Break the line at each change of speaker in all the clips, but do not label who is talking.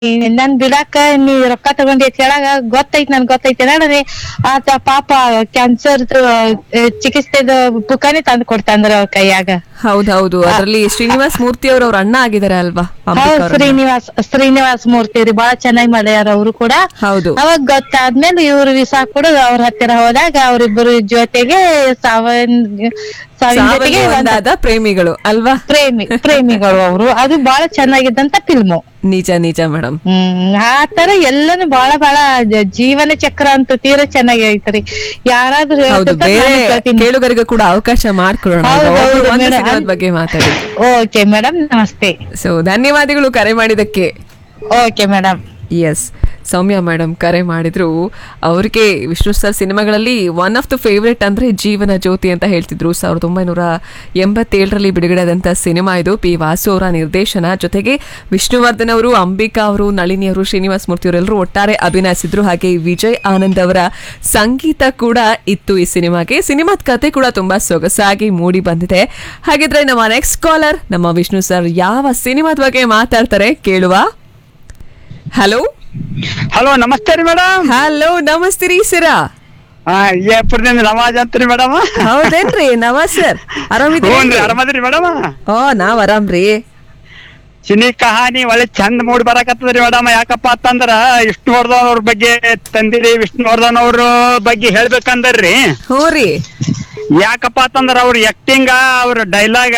ನನ್ ಬಿಡಾಕ ನೀ ರೊಕ್ಕ ತಗೊಂಡಿ ಹೇಳಾಗ ಗೊತ್ತೈತ್ ನನ್ ಗೊತ್ತೈತಿ ನೋಡ್ರಿ ಆತ ಪಾಪ ಕ್ಯಾನ್ಸರ್ ಚಿಕಿತ್ಸೆದ ಬುಕ್ಕಾನೇ ತಂದು ಕೊಡ್ತಾಂದ್ರ ಅವ್ರ ಕೈಯಾಗ
ಹೌದೌದು ಅದರಲ್ಲಿ ಶ್ರೀನಿವಾಸ್ ಮೂರ್ತಿ ಅವರು ಅವ್ರ ಅಣ್ಣ ಆಗಿದ್ದಾರೆ ಅಲ್ವಾ ಅಂಬಿಕಾ
ಹೌದ್
ಅವ್ರ ಅಣ್ಣ.
ಶ್ರೀನಿವಾಸ್ ಶ್ರೀನಿವಾಸ್ ಮೂರ್ತಿ ರೀ ಬಾಳ ಚೆನ್ನಾಗಿ ಮಾಡ್ಯಾರ ಅವರು ಕೂಡ
ಹೌದು
ಅವಾಗ ಗೊತ್ತಾದ್ಮೇಲೆ ಇವ್ರು ವಿಸಾ ಕೂಡ ಅವ್ರ ಹತ್ತಿರ ಹೋದಾಗ ಅವ್ರಿಬ್ಬರು ಜೊತೆಗೆ ಸಾವನ್ ಸಾವಿನ
ಸಾವಲ್ಲಿ
ಜೊತೆಗೆ ಒಂದ್
ಒಂದಾದ ಪ್ರೇಮಿಗಳು ಅಲ್ವಾ
ಪ್ರೇಮಿ ಪ್ರೇಮಿಗಳು ಅವರು ಅದು ಬಹಳ ಚೆನ್ನಾಗಿದ್ದಂತ ಫಿಲ್ಮು
ನಿಜ ನಿಜ ಮೇಡಮ್
ಹ್ಮ್ ಆ ತರ ಎಲ್ಲಾನು ಬಹಳ ಬಹಳ ಜ- ಜೀವನ ಚಕ್ರ ಅಂತ ತೀರಾ ಚೆನ್ನಾಗಿ ಐತ್ರಿ ಯಾರಾದ್ರೂ
ಹೌದು
ಹೇಳ್ತಿರ್ತಾರೆ,
ಬೇರೆ
ನಾನು ಕೇಳ್ತೀನಿ.
ಕೇಳುಗರಿಗೂ ಕೂಡ ಅವಕಾಶ ಮಾಡ್ಕೊಡೋಣ
ಹೌದು,
ಅಲ್ವಾ?
ಹೌದು,
ಒಬ್ರು ಒಂದು
ಮೇಡಮ್.
ಸಿನಿಮಾದ ಬಗ್ಗೆ ಮಾತಾಡಿ
ಓಕೆ ಮೇಡಮ್ ನಮಸ್ತೆ
ಸೊ ಧನ್ಯವಾದಗಳು ಕರೆ ಮಾಡಿದಕ್ಕೆ
okay madam
yes Soumya madam ಕರೆ ಮಾಡಿದ್ರು ಅವ್ರಿಗೆ ವಿಷ್ಣು ಸರ್ ಸಿನಿಮಾಗಳಲ್ಲಿ ಒನ್ ಆಫ್ ದ ಫೇವ್ರೆಟ್ ಅಂದ್ರೆ ಜೀವನ ಜ್ಯೋತಿ ಅಂತ ಹೇಳ್ತಿದ್ರು ಸಾವಿರದ ಒಂಬೈನೂರ ಎಂಬತ್ತೇಳರಲ್ಲಿ ಬಿಡುಗಡೆ ಆದಂಥ ಸಿನಿಮಾ ಇದು ಪಿ ವಾಸು ಅವರ ನಿರ್ದೇಶನ ಜೊತೆಗೆ ವಿಷ್ಣುವರ್ಧನ್ ಅವರು ಅಂಬಿಕಾ ಅವರು ನಳಿನಿ ಅವರು ಶ್ರೀನಿವಾಸ್ ಮೂರ್ತಿ ಅವರೆಲ್ಲರೂ ಒಟ್ಟಾರೆ ಅಭಿನಯಿಸಿದ್ರು ಹಾಗೆ ವಿಜಯ್ ಆನಂದ್ ಅವರ ಸಂಗೀತ ಕೂಡ ಇತ್ತು ಈ ಸಿನಿಮಾಗೆ ಸಿನಿಮಾದ ಕತೆ ಕೂಡ ತುಂಬಾ ಸೊಗಸಾಗಿ ಮೂಡಿ ಬಂದಿದೆ ಹಾಗಿದ್ರೆ ನಮ್ಮ ನೆಕ್ಸ್ಟ್ ಕಾಲರ್ ನಮ್ಮ ವಿಷ್ಣು ಸರ್ ಯಾವ ಸಿನಿಮಾದ ಬಗ್ಗೆ ಮಾತಾಡ್ತಾರೆ ಕೇಳುವ ಹಲೋ
ಹಲೋ ನಮಸ್ತೆ ರೀ ಮೇಡಮ್
ಹಲೋ ನಮಸ್ತೆ ರೀ ಸರ
ಹಾ ಏಪ್ರಿಲ್ದಿಂದ ನಮಾಜ್ ಅಂತ್ರಿ ಮೇಡಮ್
ಹೌದೇನ್ರಿ ನಮಸ್ ಸರ್
ಹ್ಞೂನ್ರಿ
ಆರಾಮಿದ್ದೀರಿ
ಆರಾಮದ್ರಿ ಮೇಡಮ್
ಓ ನಾವ್ ಆರಾಮ್ರಿ
ಸಿನಿ ಕಹಾನಿ ಒಳ್ಳೆ ಚಂದ ಮೂಡ್ ಬರಾಕತ್ತದ್ರಿ ಮೇಡಮ್ ಯಾಕಪ್ಪ ಅಂತಂದ್ರ ವಿಷ್ಣುವರ್ಧನ್ ಅವ್ರ ಬಗ್ಗೆ ತಂದಿರಿ ವಿಷ್ಣುವರ್ಧನ್ ಅವ್ರ ಬಗ್ಗೆ ಹೇಳ್ಬೇಕಂದ್ರಿ
ಹ್ಞೂ ರೀ
ಯಾಕಪ್ಪ ಅಂತಂದ್ರ ಅವ್ರ ಆಕ್ಟಿಂಗ್ ಅವ್ರ ಡೈಲಾಗ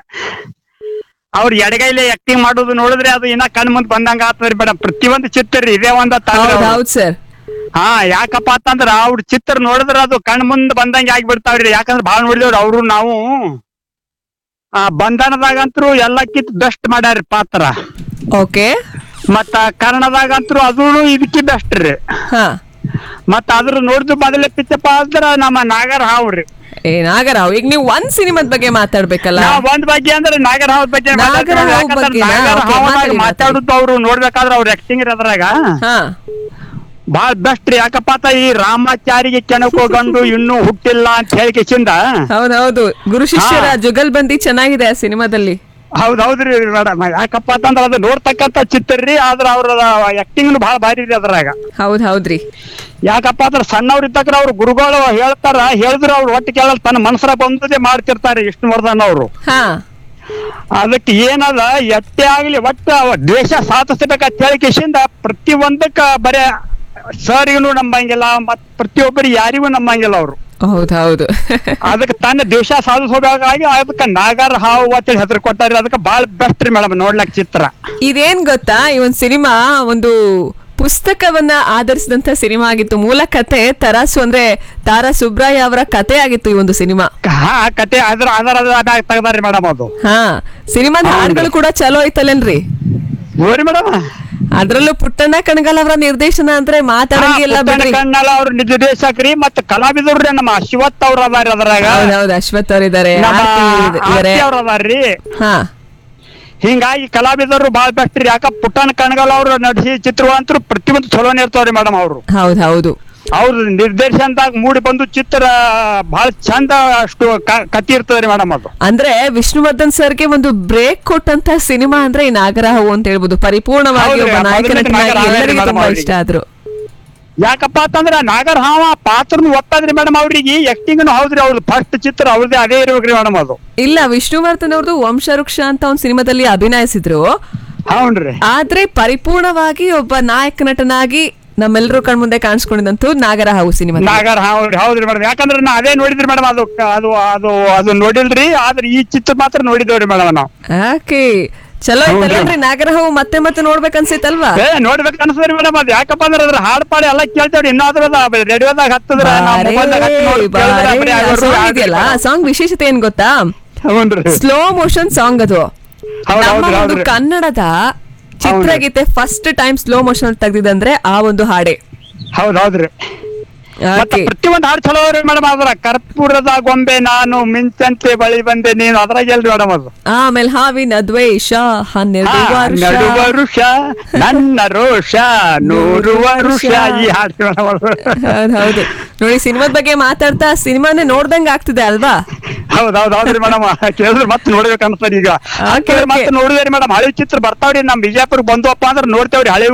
ಅವ್ರ ಎಡಗೈಲಿ ಆಕ್ಟಿಂಗ್ ಮಾಡೋದು ನೋಡಿದ್ರೆ ಅದು ಇನ್ನ ಕಣ್ ಮುಂದ್ ಬಂದಂಗ ಆತದ್ರಿ ಮೇಡಮ್ ಪ್ರತಿಯೊಂದು ಚಿತ್ರ ರೀ ಇದೇ ಒಂದ
ಹೌದ್ ಹೌದ್ ಸರ್
ಹಾ ಯಾಕಪ್ಪ ಅಂತಂದ್ರ ಅವ್ರ ಚಿತ್ರ ನೋಡಿದ್ರ ಅದು ಕಣ್ ಮುಂದ್ ಬಂದಂಗೆ ಆಗ್ಬಿಡ್ತಾವ್ರಿ ಯಾಕಂದ್ರ ಬಾಳ್ ನೋಡಿದೇವ್ರಿ ಅವ್ರು ನಾವು ಆ ಬಂಧನದಾಗಂತ್ರು ಎಲ್ಲಕ್ಕಿಂತ ಬೆಸ್ಟ್ ಮಾಡ್ಯಾರಿ ಪಾತ್ರ
ಓಕೆ
ಮತ್ತ ಕನ್ನಡದಾಗಂತ್ರು ಅದು ಇದಕ್ಕೆ ಬೆಸ್ಟ್ ರೀ
ಹಾ
ಮತ್ತ ಅದ್ರ ನೋಡಿದ ಮೊದಲೇ ಪಿಚ್ಚಪ್ಪ ಅಂದ್ರ ನಮ್ಮ ನಾಗರ ಹಾವ್ರಿ
ಏ ನಾಗರಾವ್ ಈಗ ನೀವು ಒಂದ್ ಸಿನಿಮಾದ ಬಗ್ಗೆ ಮಾತಾಡ್ಬೇಕಲ್ಲ
ನಾವ್ ಒಂದ್ ಬಗ್ಗೆ ಅಂದ್ರೆ ನಾಗರ ಹಾವ್ ಬಗ್ಗೆ
ನಾಗರ
ಮಾತಾಡ್ತೀವಿ.
ಹಾವ್
ಯಾಕಂದ್ರ
ಬಗ್ಗೆನಾ?
ನಾಗರ
Okay,
ಹಾವ್ನಾಗ
ಮಾತಾಡಿ,
ಮಾತಾಡುದು ಅವ್ರು ನೋಡ್ಬೇಕಾದ್ರ ಅವ್ರ ಆಕ್ಟಿಂಗ್ ಅದ್ರಾಗ
ಹಾ
ಬಾಳ್ ಬೆಸ್ಟ್ ರೀ ಯಾಕಪ್ಪ ಅಂತ ಈ ರಾಮಾಚಾರಿಗೆ ಕೆಣಕೋ ಗಂಡು ಇನ್ನೂ ಹುಟ್ಟಿಲ್ಲ ಅಂತ ಹೇಳಿಕೆಸಿಂದ
ಹೌದ್ ಹೌದು ಗುರು ಶಿಷ್ಯರ ಜುಗಲ್ಬಂದಿ ಚೆನ್ನಾಗಿದೆ ಆ ಸಿನಿಮಾದಲ್ಲಿ
ಹೌದ್ ಹೌದ್ರಿ ಮೇಡಮ್ ಯಾಕಪ್ಪ ಅಂತಂದ್ರ ಅದು ನೋಡ್ತಕ್ಕಂತ ಚಿತ್ರ ರೀ ಆದ್ರ ಅವ್ರ ಆಕ್ಟಿಂಗ್ ಬಹಳ ಭಾರಿ ರೀ ಅದ್ರಾಗ
ಹೌದ್ ಹೌದ್ರಿ
ಯಾಕಪ್ಪ ಅಂದ್ರ ಸಣ್ಣವ್ರ ಇದ್ದಕ್ರ ಅವ್ರ ಗುರುಗಳು ಹೇಳ್ತಾರ ಹೇಳಿದ್ರ ಅವ್ರು ಒಟ್ಟು ಕೇಳಲ್ ತನ್ನ ಮನಸ್ಸರ ಬಂದದೇ ಮಾಡ್ತಿರ್ತಾರೆ ವಿಷ್ಣುವರ್ಧನ್ ಅವರು
ಹಾ
ಅದಕ್ಕೆ ಏನದ ಎಷ್ಟೇ ಆಗ್ಲಿ ಒಟ್ಟು ಅವ ದ್ವೇಷ ಸಾಧಿಸ್ಬೇಕಂತ ಹೇಳಿಕೆಶಿಂದ ಪ್ರತಿ ಒಂದಕ್ಕ ಬರೇ ಸರಿಗೂ ನಂಬಂಗಿಲ್ಲ ಮತ್ ಪ್ರತಿಯೊಬ್ಬರಿಗೆ ಯಾರಿಗೂ ನಂಬಂಗಿಲ್ಲ ಅವ್ರು
ಹೌದ್ ಹೌದು
ಅದಕ್ಕೆ ತನ್ನ ದ್ವೇಷ ಸಾಧಿಸೋದಾಗಿ ಅದಕ್ಕೆ ನಾಗರ ಹಾವು ಅಂತೇಳಿ ಹೆಸರು ಕೊಟ್ಟಾರಿ ಅದಕ್ಕೆ ಬಾಳ ಬೆಸ್ಟ್ ರೀ ಮೇಡಮ್ ನೋಡ್ಲಕ್ ಚಿತ್ರ
ಇದೇನ್ ಗೊತ್ತಾ ಈ ಒಂದ್ ಸಿನಿಮಾ ಒಂದು ಪುಸ್ತಕವನ್ನ ಆಧರಿಸಿದಂತ ಸಿನಿಮಾ ಆಗಿತ್ತು ಮೂಲ ಕತೆ ತರಾಸು ಅಂದ್ರೆ ತಾರಾ ಸುಬ್ರಾಯ ಅವರ ಕತೆ ಆಗಿತ್ತು ಈ ಒಂದು ಸಿನಿಮಾ
ಹಾ ಕತೆ ಅದ್ರ ಆಧಾರದ ತೆಗ್ದಾರಿ ಮೇಡಮ್ ಅದು
ಹಾ ಸಿನಿಮಾದ
ಹೌದು.
ಹಾಡುಗಳು ಕೂಡ ಚಲೋ ಐತಲ್ಲೇನ್ರಿ
ಹೋರಿ ಮೇಡಮ್
ಅದ್ರಲ್ಲೂ ಪುಟ್ಟಣ್ಣ ಕಣಗಾಲ್ ಅವರ ನಿರ್ದೇಶನ ಅಂದ್ರೆ ಮಾತಾಡಂಗಿಲ್ಲ ಬಿಡ್ರಿ
ಕಣ್ಣಲ್ಲ ಅವ್ರ ನಿರ್ದೇಶಕರಿ ಮತ್ತ ಕಲಾವಿದರು ನಮ್ಮ ಅಶ್ವಥ್ ಅವ್ರ ಅದಾರಿ ಅದ್ರಾಗ
ಹೌದೌದು ಅಶ್ವಥ್ ಅವರಿದ್ದಾರೆ
ನಮ್ಮ
ಇದಾರೆ
ಆರ್ತಿ ಅವ್ರ ಅದಾರ್ರಿ
ಹಾ
ಹಿಂಗಾಗಿ ಕಲಾವಿದರು ಬಾಳ್ ಬೆಸ್ಟ್ ರೀ ಯಾಕ ಪುಟ್ಟಣ ಕಣಗಲ್ ಅವ್ರು ನಟಿಸಿ ಚಿತ್ರವಂತರು ಪ್ರತಿಯೊಂದು ಚಲೋನೇ ಇರ್ತಾವ್ರಿ ಮೇಡಮ್ ಅವರು
ಹೌದ್ ಹೌದು
ಅವ್ರ ನಿರ್ದೇಶನದಾಗ ಮೂಡಿ ಬಂದು ಚಿತ್ರ ಬಹಳ ಚಂದ ಅಷ್ಟು ಕ- ಕತಿ ಇರ್ತದ್ರಿ ಮೇಡಮ್ ಅದು
ಅಂದ್ರೆ ವಿಷ್ಣುವರ್ಧನ್ ಸರ್ಗೆ ಒಂದು ಬ್ರೇಕ್ ಕೊಟ್ಟಂತ ಸಿನಿಮಾ ಅಂದ್ರೆ ಈ ನಾಗರಹಾವು ಅಂತ ಹೇಳ್ಬೋದು ಪರಿಪೂರ್ಣವಾಗಿ
ಹೌದ್ರಿ,
ಒಬ್ಬ ನಾಯಕ
ಮೊದಲನೇ
ನಟನಾಗಿ
ನಾಗರಹಾವೇ ರೀ
ಎಲ್ಲರಿಗೂ
madam
ತುಂಬಾ
ಅವ್ರಿಗೆ.
ಇಷ್ಟ ಆದ್ರು
ಯಾಕಪ್ಪ ಅಂತಂದ್ರ ನಾಗರ ಹಾವ ಪಾತ್ರನು ಒತ್ತದ್ರಿ ಮೇಡಮ್ ಅವ್ರಿಗೆ ಆಕ್ಟಿಂಗ್ ಹೌದ್ರಿ ಅವ್ರದ್ದು ಫಸ್ಟ್ ಚಿತ್ರ ಅವ್ರದೇ ಅದೇ ಇರ್ಬೇಕ್ರಿ ಮೇಡಮ್ ಅದು
ಇಲ್ಲ ವಿಷ್ಣುವರ್ಧನ್ ಅವ್ರದ್ದು ವಂಶವೃಕ್ಷ ಅಂತ ಒಂದು ಸಿನಿಮಾದಲ್ಲಿ ಅಭಿನಯಿಸಿದ್ರು
ಹೌನ್ರಿ
ಆದ್ರೆ ಪರಿಪೂರ್ಣವಾಗಿ ಒಬ್ಬ ನಾಯಕ ನಟನಾಗಿ ನಮ್ಮೆಲ್ಲರೂ ಕಣ್ಮುಂದೆ ಕಾಣಿಸ್ಕೊಂಡಿದಂತೂ ನಾಗರಹಾವು ಸಿನಿಮಾ
ನಾಗರ ಹೌದ್ರಿ ಹೌದ್ರಿ ಮೇಡಮ್ ಯಾಕಂದ್ರೆ ನಾ ಅದೇ ನೋಡಿದ್ರಿ ಮೇಡಮ್ ಅದು ಅದು ಅದು ಅದು ನೋಡಿಲ್ರಿ ಆದ್ರೆ ಈ ಚಿತ್ರ ಮಾತ್ರ ನೋಡಿದೇವ್ರಿ ಮೇಡಮ್ ನಾವು
ಓಕೆ ಚಲೋ ಐತಲ್ರಿ ನಾಗರಹಾವು ಮತ್ತೆ ಮತ್ತೆ ನೋಡ್ಬೇಕನ್ಸಿತ್ತಲ್ವಾ
ಏ ನೋಡ್ಬೇಕು ಅನ್ಸದ್ರಿ ಮೇಡಮ್ ಅದ್ ಯಾಕಪ್ಪ ಅಂದ್ರೆ ಅದ್ರ ಹಾಡ್ ಪಾಡಿ ಎಲ್ಲ ಕೇಳ್ತೇವ್ರಿ ಇನ್ನಾದ್ರೂ ರೇಡಿಯೋದಾಗ ಹತ್ತದ್ರ
ಸಾಂಗ್ ಇದೆಯಲ್ಲ ಸಾಂಗ್ ವಿಶೇಷತೆ ಏನ್ ಗೊತ್ತಾ
ಹೌನ್ರಿ
ಸ್ಲೋ ಮೋಷನ್ ಸಾಂಗ್ ಅದು
ಹೌದ್
ನಮ್ಮ
ಹೌದ್ರಿ,
ಒಂದು
ಹೌದ್ರಿ.
ಕನ್ನಡದ ಚಿತ್ರಗೀತೆ ಫಸ್ಟ್ ಟೈಮ್ ಸ್ಲೋ ಮೋಷನ್ ತೆಗ್ದಿದಂದ್ರೆ ಆ ಒಂದು ಹಾಡೆ
ಹೌದ್ ಹೌದ್ರಿ ಮತ್ತೆ
Okay.
ಪ್ರತಿಯೊಂದು ಹಾಡು ಚಲೋ ಅವ್ರಿ ಮೇಡಮ್ ಅದ್ರ ಕರ್ಪೂರದ ಗೊಂಬೆ ನಾನು ಮಿಂಚಂತೆ ಬಳಿ ಬಂದೆ ನೀನು ಅದ್ರಾಗ ಎಲ್ರಿ ಮೇಡಮ್ ಅದು
ಆಮೇಲೆ ಹಾವಿನ ದ್ವೇಷ ಹನ್ನೆರಡು
ಹಾ,
ವರ್ಷ
ನಡು ವರುಷ ನನ್ನ ರೋಷ ನೂರು ವರುಷ ಈ ಹಾಡು ಮೇಡಮ್ ಅದು
ಹೌದ್ ಹೌದು ನೋಡಿ ಸಿನಿಮಾದ ಬಗ್ಗೆ ಮಾತಾಡ್ತಾ ಸಿನಿಮಾನೇ ನೋಡ್ದಂಗ ಆಗ್ತಿದೆ ಅಲ್ವಾ
ಹೌದ್ ಹೌದ್ ಹೌದ್ರಿ ಮೇಡಮ್ ಕೇಳಿದ್ರೆ ಮತ್ತೆ ನೋಡ್ಬೇಕು ಅನ್ಸ್ತದೆ ಈಗ
Okay,
ಕೇಳಿದ್ರೆ ಮತ್ತೆ
okay.
ನೋಡಿದ್ರಿ ಮೇಡಮ್ ಹಳೆ ಚಿತ್ರ ಬರ್ತಾವ್ರಿ ನಮ್ ಬಿಜಾಪುರ್ ಬಂದ್ವಪ್ಪ ಅಂದ್ರೆ ನೋಡ್ತೇವ್ರಿ ಹಳೆ